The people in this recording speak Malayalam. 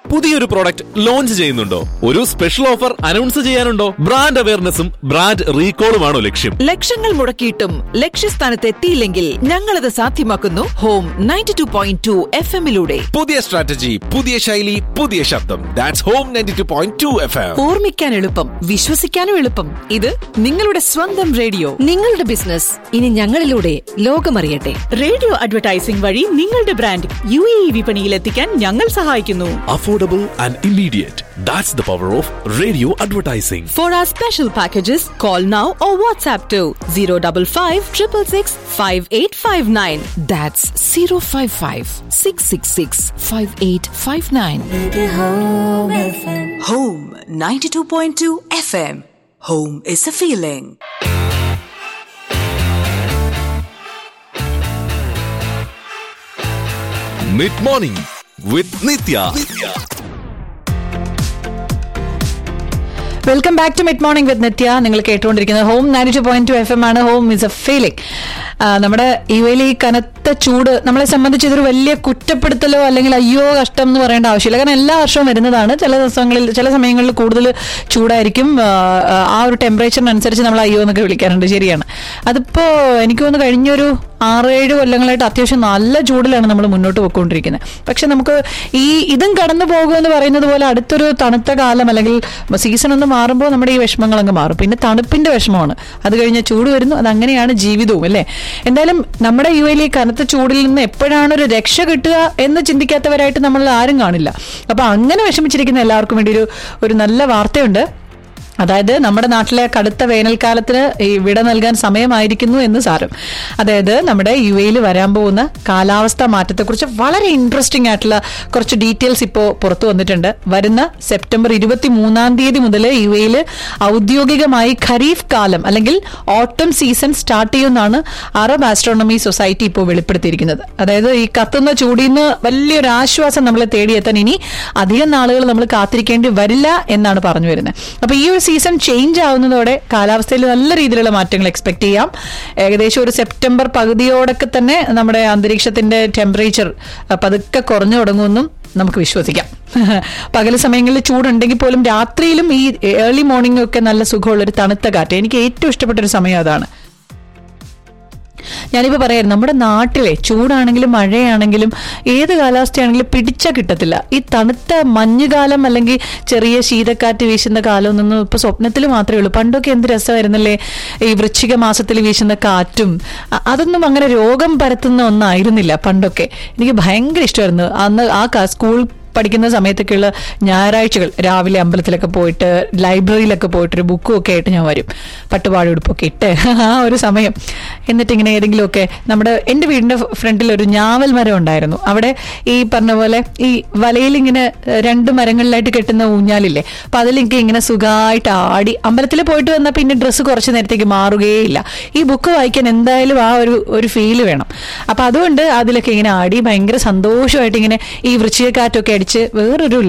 പുതിയൊരു പ്രോഡക്റ്റ് ലോഞ്ച് ചെയ്യുന്നുണ്ടോ ഒരു സ്പെഷ്യൽ ഓഫർ അനൗൺസ് ചെയ്യാനുണ്ടോ ബ്രാൻഡ് അവയർനെസ്സും ബ്രാൻഡ് റീകോളുമാണോ ലക്ഷ്യം ലക്ഷങ്ങൾ മുടക്കിയിട്ടും ലക്ഷ്യസ്ഥാനത്ത് എത്തിയില്ലെങ്കിൽ ഞങ്ങളത് സാധ്യമാക്കുന്നു Home ninety two point two F എമ്മിലൂടെ പുതിയ സ്ട്രാറ്റജി പുതിയ ശൈലി പുതിയ ശബ്ദം that's Home ninety two point two F M ഓർമ്മിക്കാൻ എളുപ്പം വിശ്വസിക്കാനും എളുപ്പം ഇത് നിങ്ങളുടെ സ്വന്തം റേഡിയോ നിങ്ങളുടെ ബിസിനസ് ഇനി ഞങ്ങളിലൂടെ ലോകമറിയട്ടെ റേഡിയോ അഡ്വർടൈസിംഗ് വഴി നിങ്ങളുടെ ബ്രാൻഡ് യു എ ഇ വിപണിയിൽ എത്തിക്കാൻ ഞങ്ങൾ സഹായിക്കുന്നു affordable and immediate that's the power of radio advertising for our special packages call now or WhatsApp to zero double five triple six five eight five nine that's zero five five six six six five eight five nine Home 92.2 FM. Home is a feeling. Mid morning with Nithya welcome back to mid morning with Nithya നിങ്ങൾ കേട്ടുകൊണ്ടിരിക്കുന്നത് Home ninety two point two F M ആണ് ഹോം ഇസ് എ ഫീലിംഗ് നമ്മുടെ ഇവയിൽ ഈ കനത്ത ചൂട് നമ്മളെ സംബന്ധിച്ച് ഇതൊരു വലിയ കുറ്റപ്പെടുത്തലോ അല്ലെങ്കിൽ അയ്യോ കഷ്ടം എന്ന് പറയേണ്ട ആവശ്യമില്ല കാരണം എല്ലാ വർഷവും വരുന്നതാണ് ചില ദിവസങ്ങളിൽ ചില സമയങ്ങളിൽ കൂടുതൽ ചൂടായിരിക്കും ആ, ആ ഒരു ടെമ്പറേച്ചറിനനുസരിച്ച് നമ്മൾ അയ്യോ എന്നൊക്കെ വിളിക്കാറുണ്ട് ശരിയാണ് അതിപ്പോ എനിക്ക് തോന്നുന്നു കഴിഞ്ഞൊരു ആറേഴ് കൊല്ലങ്ങളായിട്ട് അത്യാവശ്യം നല്ല ചൂടിലാണ് നമ്മൾ മുന്നോട്ട് പോയിക്കൊണ്ടിരിക്കുന്നത് പക്ഷെ നമുക്ക് ഈ ഇതും കടന്നു പോകുമെന്ന് പറയുന്നത് പോലെ അടുത്തൊരു തണുത്ത കാലം അല്ലെങ്കിൽ സീസൺ ഒന്ന് മാറുമ്പോൾ നമ്മുടെ ഈ വിഷമങ്ങൾ അങ്ങ് മാറും പിന്നെ തണുപ്പിന്റെ വിഷമമാണ് അത് കഴിഞ്ഞ ചൂട് വരുന്നു അത് അങ്ങനെയാണ് ജീവിതവും അല്ലേ എന്തായാലും നമ്മുടെ യു എയിൽ ഈ കനത്ത ചൂടിൽ നിന്ന് എപ്പോഴാണ് ഒരു രക്ഷ കിട്ടുക എന്ന് ചിന്തിക്കാത്തവരായിട്ട് നമ്മൾ ആരും കാണില്ല അപ്പൊ അങ്ങനെ വിഷമിച്ചിരിക്കുന്ന എല്ലാവർക്കും വേണ്ടി ഒരു ഒരു നല്ല വാർത്തയുണ്ട് അതായത് നമ്മുടെ നാട്ടിലെ കടുത്ത വേനൽക്കാലത്തിന് ഈ വിട നൽകാൻ സമയമായിരിക്കുന്നു എന്ന് സാരം അതായത് നമ്മുടെ യു എയിൽ വരാൻ പോകുന്ന കാലാവസ്ഥാ മാറ്റത്തെക്കുറിച്ച് വളരെ ഇൻട്രസ്റ്റിംഗ് ആയിട്ടുള്ള കുറച്ച് ഡീറ്റെയിൽസ് ഇപ്പോൾ പുറത്തു വന്നിട്ടുണ്ട് വരുന്ന സെപ്റ്റംബർ ഇരുപത്തി മൂന്നാം തീയതി മുതൽ യു എയിൽ ഔദ്യോഗികമായി ഖരീഫ് കാലം അല്ലെങ്കിൽ ഓട്ടം സീസൺ സ്റ്റാർട്ട് ചെയ്യുമെന്നാണ് അറബ് ആസ്ട്രോണമി സൊസൈറ്റി ഇപ്പോൾ വെളിപ്പെടുത്തിയിരിക്കുന്നത് അതായത് ഈ കത്തുന്ന ചൂടിൽ നിന്ന് വലിയൊരു ആശ്വാസം നമ്മളെ തേടിയെത്താൻ ഇനി അധികം നാളുകൾ നമ്മൾ കാത്തിരിക്കേണ്ടി വരില്ല എന്നാണ് പറഞ്ഞു വരുന്നത് അപ്പൊ ഈ ഒരു സീസൺ ചേഞ്ച് ആവുന്നതോടെ കാലാവസ്ഥയിൽ നല്ല രീതിയിലുള്ള മാറ്റങ്ങൾ എക്സ്പെക്ട് ചെയ്യാം ഏകദേശം ഒരു സെപ്റ്റംബർ പകുതിയോടൊക്കെ തന്നെ നമ്മുടെ അന്തരീക്ഷത്തിന്റെ ടെമ്പറേച്ചർ പതുക്കെ കുറഞ്ഞു തുടങ്ങുമെന്നും നമുക്ക് വിശ്വസിക്കാം പകൽ സമയങ്ങളിൽ ചൂടുണ്ടെങ്കിൽ പോലും രാത്രിയിലും ഈ ഏർലി മോർണിംഗ് ഒക്കെ നല്ല സുഖമുള്ള ഒരു തണുത്ത കാറ്റ് എനിക്ക് ഏറ്റവും ഇഷ്ടപ്പെട്ട ഒരു സമയം അതാണ് ഞാനിപ്പോൾ പറയാം നമ്മുടെ നാട്ടിലെ ചൂടാണെങ്കിലും മഴയാണെങ്കിലും ഏത് കാലാവസ്ഥയാണെങ്കിലും പിടിച്ചാൽ കിട്ടത്തില്ല ഈ തണുത്ത മഞ്ഞുകാലം അല്ലെങ്കിൽ ചെറിയ ശീതക്കാറ്റ് വീശുന്ന കാലമൊന്നും ഇപ്പൊ സ്വപ്നത്തിൽ മാത്രമേ ഉള്ളൂ പണ്ടൊക്കെ എന്ത് രസമായിരുന്നല്ലേ ഈ വൃശ്ചിക മാസത്തിൽ വീശുന്ന കാറ്റും അ- അതൊന്നും അങ്ങനെ രോഗം പരത്തുന്ന ഒന്നായിരുന്നില്ല പണ്ടൊക്കെ എനിക്ക് ഭയങ്കര ഇഷ്ടമായിരുന്നു അന്ന് ആ ക- സ്കൂൾ പഠിക്കുന്ന സമയത്തൊക്കെയുള്ള ഞായറാഴ്ചകൾ രാവിലെ അമ്പലത്തിലൊക്കെ പോയിട്ട് ലൈബ്രറിയിലൊക്കെ പോയിട്ട് ഒരു ബുക്കും ഒക്കെ ആയിട്ട് ഞാൻ വരും പട്ടുപാടി ഉടുപ്പൊക്കെ ഇട്ട് ആ ഒരു സമയം എന്നിട്ട് ഇങ്ങനെ ഏതെങ്കിലുമൊക്കെ നമ്മുടെ എൻ്റെ വീടിൻ്റെ ഫ്രണ്ടിൽ ഒരു ഞാവൽ മരം ഉണ്ടായിരുന്നു അവിടെ ഈ പറഞ്ഞ പോലെ ഈ വലയിൽ ഇങ്ങനെ ഏഹ്, രണ്ട് മരങ്ങളിലായിട്ട് കെട്ടുന്ന ഊഞ്ഞാലില്ലേ അപ്പൊ അതിലെനിക്ക് ഇങ്ങനെ സുഖമായിട്ട് ആടി അമ്പലത്തിൽ പോയിട്ട് വന്നാൽ പിന്നെ ഡ്രസ്സ് കുറച്ച് നേരത്തേക്ക് മാറുകയില്ല ഈ ബുക്ക് വായിക്കാൻ എന്തായാലും ആ ഒരു ഒരു ഫീല് വേണം അപ്പൊ അതുകൊണ്ട് അതിലൊക്കെ ഇങ്ങനെ ആടി ഭയങ്കര സന്തോഷമായിട്ട് ഇങ്ങനെ ഈ വൃശ്ചികക്കാറ്റൊക്കെ അടിച്ച് വേറൊരു